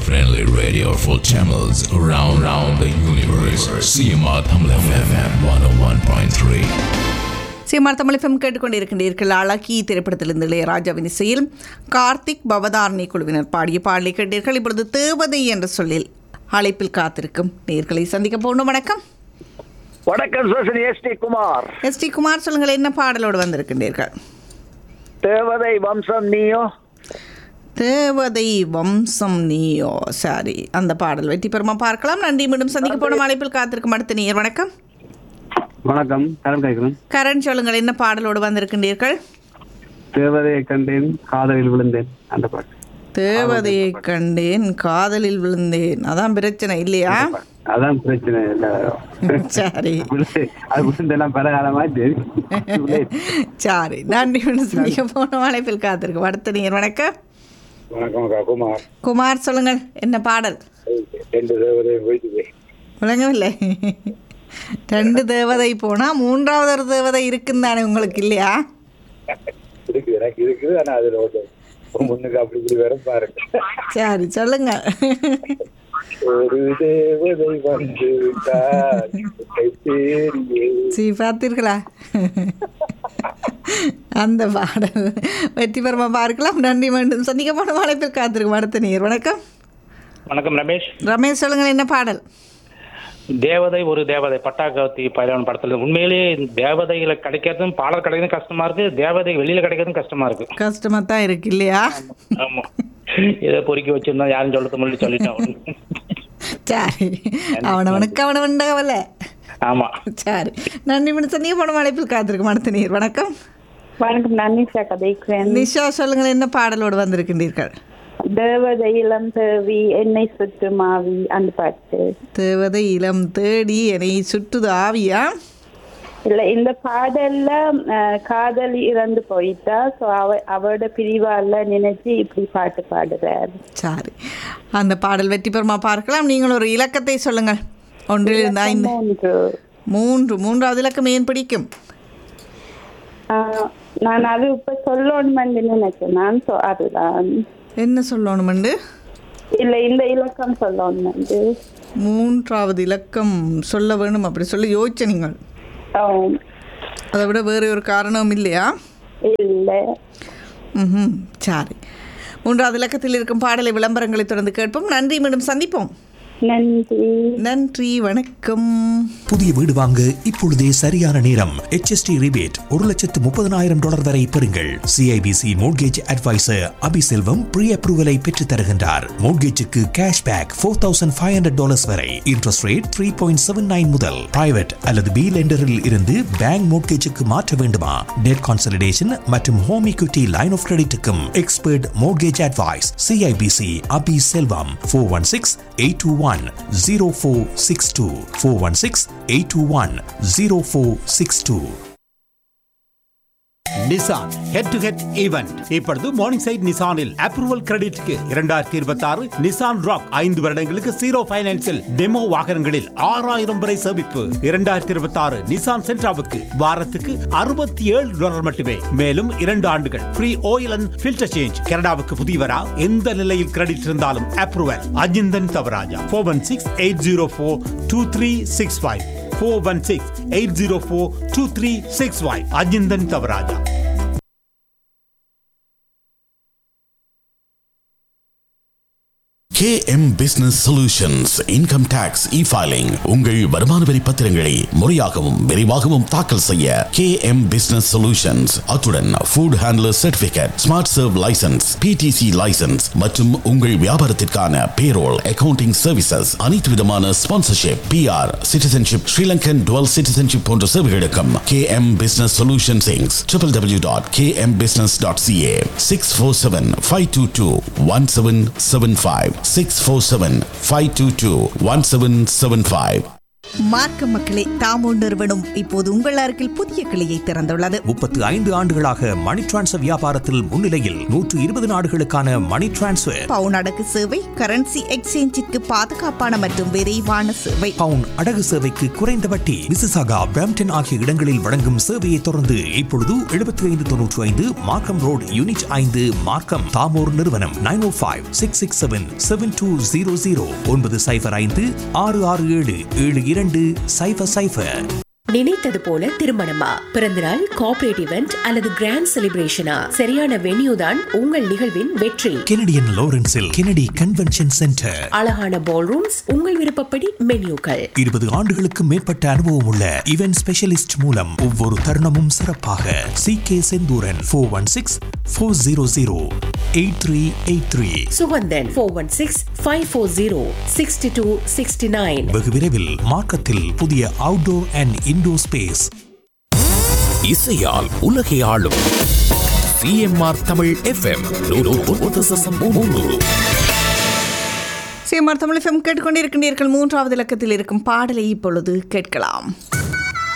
friendly radio for channels around, around the universe. CMR Tamil FM 101.3. CMR Tamil FM கேட்டுக்கொண்டிருக்கின்றீர்கள் அழகி திரைப்படத்திலிருந்து இளையராஜாவின் இசையில் கார்த்திக் பவதாரணி குழுவினர் பாடிய பாடலை கேட்டீர்கள் இப்பொழுது தேவதை என்ற சொல்லில் அழைப்பில் காத்திருக்கும் நேர்களை சந்திக்க போகணும் வணக்கம் வணக்கம் சோசன் S T Kumar S T Kumar சொல்லுங்கள் என்ன பாடலோடு வந்திருக்கின்றீர்கள் தேவதை வம்சம் நீயோ தேவதை வம்சம் நீயோ சரி அந்த பாடல் வெற்றி பெறுமா பார்க்கலாம் நன்றி மீண்டும் சந்திக்க போன அழைப்பில் காத்திருக்கும் அடுத்த நேர் வணக்கம் வணக்கம் கரண் கேட்கிறேன் கரண் சொல்லுங்கள் என்ன பாடலோடு வந்திருக்கின்றீர்கள் தேவதையை கண்டேன் காதலில் விழுந்தேன் அந்த பாட்டு தேவதையை கண்டேன் காதலில் விழுந்தேன் அதான் பிரச்சனை இல்லையா அதான் பிரச்சனை இல்ல சரி விழுந்து- அது விழுந்தெல்லாம் பல காலமாச்சு சரி நன்றி மீண்டும் சந்திக்க போன அழைப்பில் காத்திருக்கும் அடுத்த நேர் வணக்கம் வணக்கம் அக்கா குமார் குமார் சொல்லுங்கள் என்ன பாடல் ரெண்டு தேவதையும் போயிட்டு விளங்கவில்லை ரெண்டு தேவதை போனால் மூன்றாவது ஒரு தேவதை இருக்குன்னு தானே உங்களுக்கு இல்லையா இருக்கு எனக்கு இருக்குது ஆனா அதுல ஒரு முன்னுக்கு அப்படி இப்படி வர பாருங்க சரி சொல்லுங்க ஒரு தேவதை வந்து விட்டார், உன்னை தேடியே. சரி பார்த்தீர்களா அந்த பாடல் வெற்றி பெறுமா பார்க்கலாம் நன்றி மீண்டும் சந்திக்க போன அழைப்பில் காத்திருக்கும் அடுத்த நேர் வணக்கம் வணக்கம் ரமேஷ் ரமேஷ் சொல்லுங்கள் என்ன பாடல் தேவதை ஒரு தேவதை பட்டாக்கத்தி பைலவன் படத்துல உண்மையிலேயே தேவதைகளை கிடைக்கிறதும் பாடல் கிடைக்கிறதும் கஷ்டமா இருக்கு தேவதை வெளியில கிடைக்கிறதும் கஷ்டமா இருக்கு கஷ்டமாக தான் இருக்கு இல்லையா ஆமா ஏதோ பொறுக்கி வச்சிருந்தா யாரும் சொல்றது முன்னாடி சொல்லிட்டோம் சரி அவனவனுக்கு அவனவன் கவலை ஆமா சரி நன்றி மீண்டும் சந்திக்க போன அழைப்பில் காத்திருக்கும் அடுத்த நேர் வணக்கம் வணக்கம் நான் நிஷா கதைக்கிறேன் நிஷா சொல்லுங்கள் என்ன பாடலோடு வந்திருக்கின்றீர்கள் தேவதை இளம் தேவி என்னை சுற்று மாவி அந்த பாட்டு தேவதை இளம் தேடி என்னை சுட்டுது ஆவியா இல்ல இந்த பாடல்ல அஹ், காதலி இறந்து போயிட்டா சோ அவ அவரோட பிரிவால நினைச்சு இப்படி பாட்டு பாடுறார் சரி அந்த பாடல் வெற்றி பெறுமா பார்க்கலாம் நீங்கள் ஒரு இலக்கத்தை சொல்லுங்கள் ஒன்றில் இருந்து ஐந்து மூன்று மூன்று மூன்றாவது இலக்கம் ஏன் பிடிக்கும் அஹ், நான் அது இப்ப சொல்லணும்னு நினைச்சேன் நான் சோ அதுதான் என்ன சொல்லணுமெண்டு இல்ல இந்த இலக்கம் சொல்லணும் மூன்றாவது இலக்கம் சொல்ல வேணும் அப்படி சொல்லி யோசிச்ச நீங்கள் அதை விட வேறு ஒரு காரணம் இல்லையா இல்ல ம் சரி மூன்றாவது இலக்கத்தில் இருக்கும் பாடலை விளம்பரங்களை தொடர்ந்து கேட்போம் நன்றி மீண்டும் சந்திப்போம் நன்றி நன்றி வணக்கம் புதிய வீடு வாங்க இப்பொழுதே சரியான நேரம் HST ரிபேட் ஒரு லட்சத்து முப்பதனாயிரம் டாலர் வரை பெறுங்கள் CIBC mortgage advisor Abiselvam pre அப்ரூவலை பெற்றுத் தருகின்றார் மோட்கேஜுக்கு cash back four thousand five hundred dollars வரை interest rate three point seven nine முதல் பிரைவேட் அல்லது பி லெண்டரில் இருந்து பேங்க் மோட்கேஜுக்கு மாற்ற வேண்டுமா டெட் கான்சலிடேஷன் மற்றும் ஹோம் equity லைன் ஆஃப் கிரெடிட்டுக்கும் expert mortgage advice CIBC Abi Selvam four one six eight two one zero four six two four one six eight two one zero four six two Nissan head to head event இப்பொழுது Morningside நிசானில் approval கிரெடிட்க்கு இரண்டாயிரத்தி இருபத்தி ஆறு Nissan rock ஐந்து வருடங்களுக்கு zero பைனான்சில் demo வாகனங்களில் ஆறாயிரம் வரை சேமிப்பு இரண்டாயிரத்தி இருபத்தி ஆறு நிசான் சென்ட்ராவுக்கு வாரத்துக்கு அறுபத்தி ஏழு டாலர் மட்டுமே மேலும் இரண்டு ஆண்டுகள் free oil and filter change கனடாவுக்கு புதியவரா எந்த நிலையில் கிரெடிட் இருந்தாலும் approval Ajinthan Thavarajah four one six eight zero four two three six five four one six eight zero four two three six five Ajinthan Thavarajah KM Business Solutions Income Tax E-Filing உங்கள் வருமான வரி பத்திரங்களை முறையாகவும் விரைவாகவும் தாக்கல் செய்ய KM Business Solutions அத்துடன் Food Handler Certificate Smart Serve License PTC License மற்றும் உங்கள் வியாபாரத்திற்கான Payroll Accounting Services அனைத்து விதமான Sponsorship PR Citizenship Sri Lankan Dual Citizenship போன்ற சேவைகளுக்கும் KM Business Solutions Inc. www.kmbusiness.ca 647-522-1775 647-522-1775 மார்க்க மக்களே தாமோ நிறுவனம் இப்போது உங்கள் அருகில் புதிய கிளையை திறந்துள்ளது முப்பத்து ஐந்து ஆண்டுகளாக மணி டிரான்ஸ்ஃபர் வியாபாரத்தில் முன்னிலையில் நூற்று இருபது நாடுகளுக்கான மணி டிரான்ஸ்ஃபர் பவுன் அடகு சேவை கரன்சி எக்ஸ்சேஞ்சிற்கு பாதுகாப்பான மற்றும் விரைவான சேவை பவுன் அடகு சேவைக்கு குறைந்த வட்டி மிசிசாகா பிரம்டன் ஆகிய இடங்களில் வழங்கும் சேவையை தொடர்ந்து இப்பொழுது எழுபத்தி ஐந்து தொன்னூற்றி ஐந்து மார்க்கம் ரோடு யூனிட் ஐந்து மார்க்கம் தாமோர் நிறுவனம் nine O five six six seven seven two zero zero ஒன்பது சைஃபர் ஐந்து ஆறு ஆறு ஏழு ஏழு இரண்டு சைஃபர் சைஃபர் நினைத்தது போல திருமணமா பிறந்தநாள் கார்ப்பரேட் இவெண்ட் அல்லது கிராண்ட் செலிப்ரேஷனா சரியான வென்யூ தான் உங்கள் நிகழ்வின் வெற்றி கெனடியன் லாரன்ஸில் கெனடி கன்வென்ஷன் சென்டர் அழகான பால் ரூம்ஸ் உங்கள் விருப்பப்படி மென்யூக்கள் இருபது ஆண்டுகளுக்கு மேற்பட்ட அனுபவம் உள்ள இவென்ட் ஸ்பெஷலிஸ்ட் மூலம் ஒவ்வொரு தருணமும் சிறப்பாக C K Senthuran four one six four zero zero eight three eight three Suganthan four one six five four zero sixty two sixty nine வெகு விரைவில் மார்க்கத்தில் புதிய அவுட்டோர் அண்ட் இன்டோர் ஸ்பேஸ் இசையால் உலகை ஆளும் CMR Tamil FM CMR Tamil FM கேட்டுக்கொண்டிருக்கின்றீர்கள் மூன்றாவது இலக்கத்தில் இருக்கும் பாடலை இப்பொழுது கேட்கலாம்